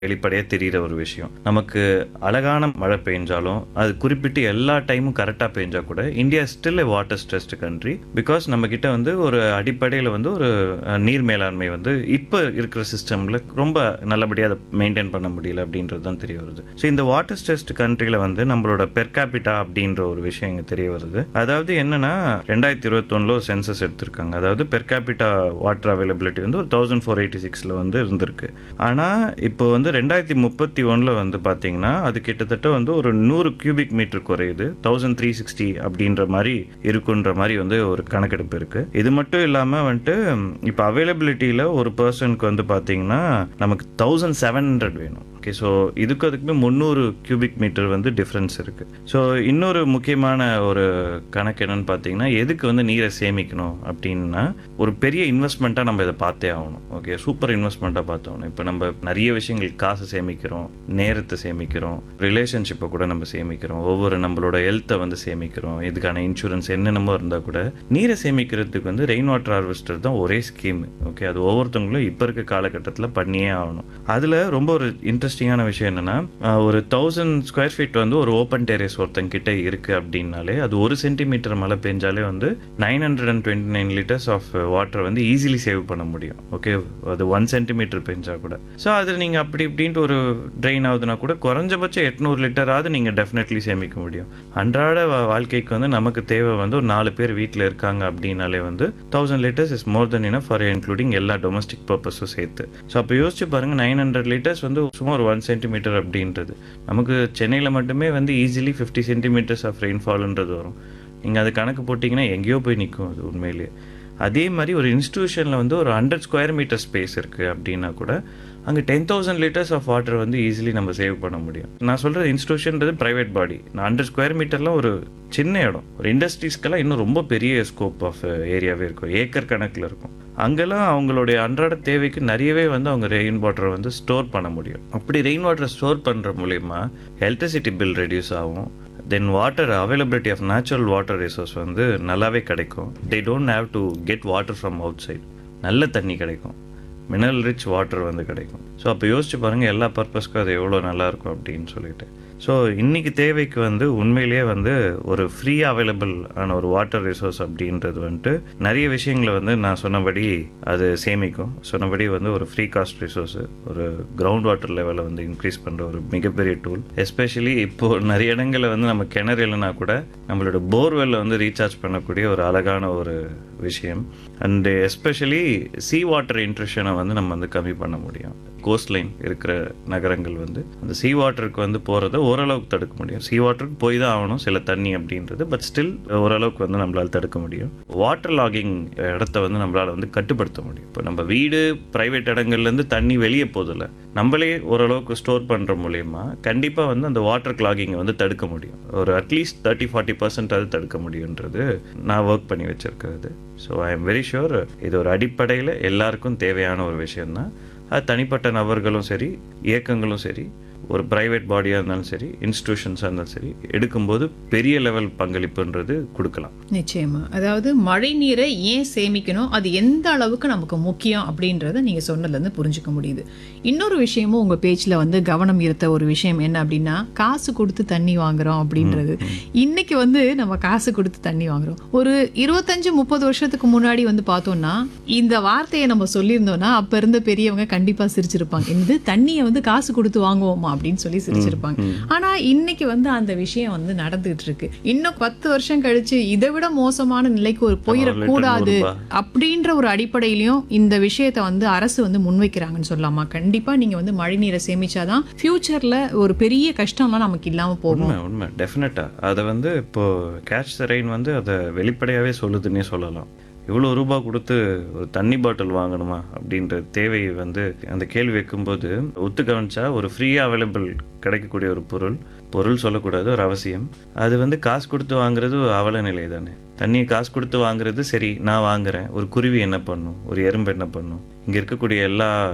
வெளிப்படையாக தெரிகிற ஒரு விஷயம் நமக்கு அழகான மழை பெஞ்சாலும் அது குறிப்பிட்டு எல்லா டைமும் கரெக்டாக பெஞ்சா கூட India still a water stressed country because நம்ம கிட்ட வந்து ஒரு அடிப்படையில் வந்து ஒரு அஹ், நீர் மேலாண்மை வந்து இப்போ இருக்கிற சிஸ்டமில் ரொம்ப நல்லபடியாக அதை மெயின்டைன் பண்ண முடியல அப்படின்றது தான் தெரிய வருது ஸோ இந்த வாட்டர் ஸ்ட்ரெஸ்ட் கண்ட்ரியில் வந்து நம்மளோட பெர் கேபிட்டா அப்படின்ற ஒரு விஷயம் இங்கே தெரிய வருது அதாவது என்னன்னா ரெண்டாயிரத்தி இருபத்தொன்னில் ஒரு சென்சஸ் எடுத்திருக்காங்க அதாவது பெர் கேபிட்டா வாட்டர் அவைலபிலிட்டி வந்து ஒரு தௌசண்ட் ஃபோர் எயிட்டி சிக்ஸில் வந்து இருந்திருக்கு ஆனால் இப்போ வந்து ரெண்டாயிரத்தி முப்பத்தி ஒன்றில் வந்து பார்த்தீங்கன்னா அது கிட்டத்தட்ட வந்து ஒரு நூறு கியூபிக் மீட்டர் குறையுது தௌசண்ட் த்ரீ சிக்ஸ்டி அப்படின்ற மாதிரி இருக்குன்ற மாதிரி வந்து ஒரு கணக்கெடுப்பு இருக்கு இது மட்டும் இல்லாமல் வந்துட்டு இப்போ அவைலபிலிட்டியில் ஒரு பர்சனுக்கு வந்து பார்த்தீங்கன்னா நமக்கு தௌசண்ட் செவன் ஹண்ட்ரட் வேணும் ஓகே ஸோ இதுக்கு அதுக்குமே முந்நூறு கியூபிக் மீட்டர் வந்து டிஃப்ரென்ஸ் இருக்குது ஸோ இன்னொரு முக்கியமான ஒரு கணக்கு என்னன்னு பார்த்தீங்கன்னா எதுக்கு வந்து நீரை சேமிக்கணும் அப்படின்னா ஒரு பெரிய இன்வெஸ்ட்மெண்ட்டாக நம்ம இதை பார்த்தே ஆகணும் ஓகே சூப்பர் இன்வெஸ்ட்மெண்ட்டாக பார்த்தோம் இப்போ நம்ம நிறைய விஷயங்கள் காசு சேமிக்கிறோம் நேரத்தை சேமிக்கிறோம் ரிலேஷன்ஷிப்பை கூட நம்ம சேமிக்கிறோம் ஒவ்வொரு நம்மளோட ஹெல்த்தை வந்து சேமிக்கிறோம் இதுக்கான இன்சூரன்ஸ் என்னென்னமோ இருந்தால் கூட நீரை சேமிக்கிறதுக்கு வந்து ரெயின் வாட்டர் ஹார்வெஸ்டர் தான் ஒரே ஸ்கீம் ஓகே அது ஒவ்வொருத்தவங்களும் இப்போ இருக்க காலகட்டத்தில் பண்ணியே ஆகணும் அதில் ரொம்ப ஒரு இன்ட்ரெஸ்டிங்கான விஷயம் என்னன்னா ஆஹ், ஒரு தௌசண்ட் ஸ்கொயர் ஃபீட் வந்து ஒரு ஓப்பன் டெரேஸ் ஒருத்தங்க கிட்ட இருக்கு அப்படின்னாலே அது ஒரு சென்டிமீட்டர் மழை பெஞ்சாலே வந்து nine hundred and twenty nine litres of water வந்து ஈஸிலி சேவ் பண்ண முடியும் ஓகே அது ஒன் சென்டிமீட்டர் பெஞ்சா கூட ஸோ அது நீங்கள் அப்படி இப்படின்ட்டு ஒரு ட்ரெயின் ஆகுதுன்னா கூட குறைஞ்சபட்சம் எட்நூறு லிட்டராவது நீங்கள் டெஃபினெட்லி சேமிக்க முடியும் அன்றாட வா- வாழ்க்கைக்கு வந்து நமக்கு தேவை வந்து ஒரு நாலு பேர் வீட்டில் இருக்காங்க அப்படின்னாலே வந்து thousand litres is more then enough for including எல்லா டொமஸ்டிக் பர்பஸும் சேர்த்து ஸோ அப்போ யோசிச்சு பாருங்க நைன் ஹண்ட்ரட் லிட்டர்ஸ் வந்து சும்மா ஒரு ஒன் சென்டிமீட்டர் அப்படின்றது நமக்கு சென்னையில் மட்டுமே வந்து ஈஸிலி ஃபிஃப்டி சென்டிமீட்டர்ஸ் ஆஃப் ரெயின்ஃபால்ன்றது வரும் நீங்கள் அது கணக்கு போட்டிங்கன்னா எங்கேயோ போய் நிற்கும் அது உண்மையிலேயே அதே மாதிரி ஒரு இன்ஸ்டியூஷனில் வந்து ஒரு ஹண்ட்ரட் ஸ்கொயர் மீட்டர் ஸ்பேஸ் இருக்குது அப்படின்னா கூட அங்கே ten thousand litres of water வந்து ஈஸிலி நம்ம சேவ் பண்ண முடியும் நான் சொல்கிற இன்ஸ்டியூஷன்றது ப்ரைவேட் பாடி நான் ஹண்ட்ரட் ஸ்கொயர் மீட்டர்லாம் ஒரு சின்ன இடம் ஒரு இண்டஸ்ட்ரீஸ்க்கெல்லாம் இன்னும் ரொம்ப பெரிய ஸ்கோப் ஆஃப் ஏரியாவே இருக்கும் ஏக்கர் கணக்கில் இருக்கும் அங்கெல்லாம் அவங்களுடைய அன்றாட தேவைக்கு நிறையவே வந்து அவங்க ரெயின் வாட்டரை வந்து ஸ்டோர் பண்ண முடியும் அப்படி ரெயின் வாட்டரை ஸ்டோர் பண்ணுற மூலயமா எலக்ட்ரிசிட்டி பில் ரெடியூஸ் ஆகும் then water availability of natural water resource வந்து நல்லாவே கிடைக்கும் they don't have to get water from outside நல்ல தண்ணி கிடைக்கும் மினரல் ரிச் வாட்டர் வந்து கிடைக்கும் ஸோ அப்போ யோசிச்சு பாருங்கள் எல்லா பர்பஸ்க்கும் அது எவ்வளோ நல்லா இருக்கும் அப்படின்னு சொல்லிட்டு ஸோ இன்னைக்கு தேவைக்கு வந்து உண்மையிலேயே வந்து ஒரு ஃப்ரீ அவைலபிள் ஆன ஒரு வாட்டர் ரிசோர்ஸ் அப்படின்றது வந்துட்டு நிறைய விஷயங்களை வந்து நான் சொன்னபடி அது சேமிக்கும் சொன்னபடி வந்து ஒரு ஃப்ரீ காஸ்ட் ரிசோர்ஸு ஒரு கிரவுண்ட் வாட்டர் லெவலை வந்து இன்க்ரீஸ் பண்ணுற ஒரு மிகப்பெரிய டூல் எஸ்பெஷலி இப்போ நிறைய இடங்களில் வந்து நம்ம கிணறு இல்லைனா கூட நம்மளோட போர்வெல்ல வந்து ரீசார்ஜ் பண்ணக்கூடிய ஒரு அழகான ஒரு விஷயம் அண்ட் எஸ்பெஷலி சீ வாட்டர் இன்ட்ரெஷனை வந்து நம்ம வந்து கம்மி பண்ண முடியும் கோஸ்ட் லைன் இருக்கிற நகரங்கள் வந்து அந்த சீ வாட்டருக்கு வந்து போகிறத ஓரளவுக்கு தடுக்க முடியும் சீ வாட்டருக்கு போய் தான் ஆகணும் சில தண்ணி அப்படின்றது பட் ஸ்டில் ஓரளவுக்கு வந்து நம்மளால் தடுக்க முடியும் வாட்டர் லாகிங் இடத்த வந்து நம்மளால் வந்து கட்டுப்படுத்த முடியும் இப்போ நம்ம வீடு ப்ரைவேட் இடங்கள்லேருந்து தண்ணி வெளியே போதில்ல நம்மளே ஓரளவுக்கு ஸ்டோர் பண்ணுற மூலயமா கண்டிப்பாக வந்து அந்த வாட்டர் கிளாகிங்கை வந்து தடுக்க முடியும் ஒரு அட்லீஸ்ட் தேர்ட்டி ஃபார்ட்டி பர்சன்ட் அது தடுக்க முடியுன்றது நான் ஒர்க் பண்ணி வச்சிருக்கிறது so I am very sure இது ஒரு அடிப்படையில் எல்லாருக்கும் தேவையான ஒரு விஷயம்தான் அது தனிப்பட்ட நபர்களும் சரி இயக்கங்களும் சரி ஒரு ப்ரைவேட் பாடியாக இருந்தாலும் சரி இன்ஸ்டிடியூஷன்ஸாக இருந்தாலும் சரி எடுக்கும்போது பெரிய லெவல் பங்களிப்புன்றது கொடுக்கலாம் நிச்சயமா அதாவது மழை நீரை ஏன் சேமிக்கணும் அது எந்த அளவுக்கு நமக்கு முக்கியம் அப்படின்றத நீங்க சொன்னதுல இருந்து புரிஞ்சுக்க முடியுது இன்னொரு விஷயமும் உங்க பேச்சுல வந்து கவனம் ஈர்த்த ஒரு விஷயம் என்ன அப்படின்னா காசு கொடுத்து தண்ணி வாங்குறோம் அப்படின்றது இன்னைக்கு வந்து நம்ம காசு கொடுத்து தண்ணி வாங்குறோம் ஒரு இருபத்தஞ்சு முப்பது வருஷத்துக்கு முன்னாடி வந்து பார்த்தோம்னா இந்த வார்த்தையை நம்ம சொல்லியிருந்தோம்னா அப்ப இருந்த பெரியவங்க கண்டிப்பா சிரிச்சிருப்பாங்க இந்த தண்ணியை வந்து காசு கொடுத்து வாங்குவோமா அப்படின்னு சொல்லி சிரிச்சிருப்பாங்க ஆனா இன்னைக்கு வந்து அந்த விஷயம் வந்து நடந்துட்டு இருக்கு இன்னும் பத்து வருஷம் கழிச்சு இதை விட மோசமான நிலைக்கு ஒரு போயிடக்கூடாது நூறு ரூபாய். அப்படின்ற ஒரு அடிப்படையிலயும் இந்த விஷயத்த வந்து அரசு வந்து முன்வைக்கிறாங்கன்னு சொல்லலாமா கண்டிப்பா நீங்க வந்து மழை நீரை சேமிச்சாதான் ஃபியூச்சர்ல ஒரு பெரிய கஷ்டம்லாம் நமக்கு இல்லாம போகும் உண்மை உண்மை டெஃபினட்டாக அதை வந்து இப்போ கேட்ச் த ரெயின் வந்து அதை வெளிப்படையாகவே சொல்லுதுன்னே சொல்லலாம் இவ்வளோ ரூபா கொடுத்து ஒரு தண்ணி பாட்டில் வாங்கணுமா அப்படின்ற தேவை வந்து அந்த கேள்வி வைக்கும்போது ஒத்து கவனிச்சா ஒரு ஃப்ரீயாக அவைலபிள் கிடைக்கக்கூடிய ஒரு பொருள் பொருள் சொல்லக்கூடாது ஒரு அவசியம் அது வந்து காசு கொடுத்து வாங்குறது ஒரு அவல நிலை தானே தண்ணியை காசு கொடுத்து வாங்குறது சரி நான் வாங்குறேன் ஒரு குருவி என்ன பண்ணும் ஒரு எறும்பு என்ன பண்ணும் இங்கே இருக்கக்கூடிய எல்லா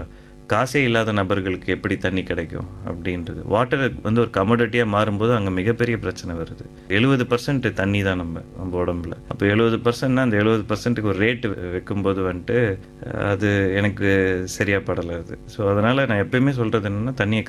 காசே இல்லாத நபர்களுக்கு எப்படி தண்ணி கிடைக்கும் அப்படின்றது வாட்டர் வந்து ஒரு கமோடிட்டியாக மாறும்போது அங்கே மிகப்பெரிய பிரச்சனை வருது எழுபது பர்சன்ட் தண்ணி தான் நம்ம நம்ம உடம்புல அப்போ எழுபது பர்சன்ட்னா அந்த எழுபது பர்சன்ட்டுக்கு ஒரு ரேட்டு வைக்கும்போது வந்துட்டு அது எனக்கு சரியா படலை அது ஸோ அதனால் நான் எப்பயுமே சொல்கிறது என்னென்னா தண்ணியை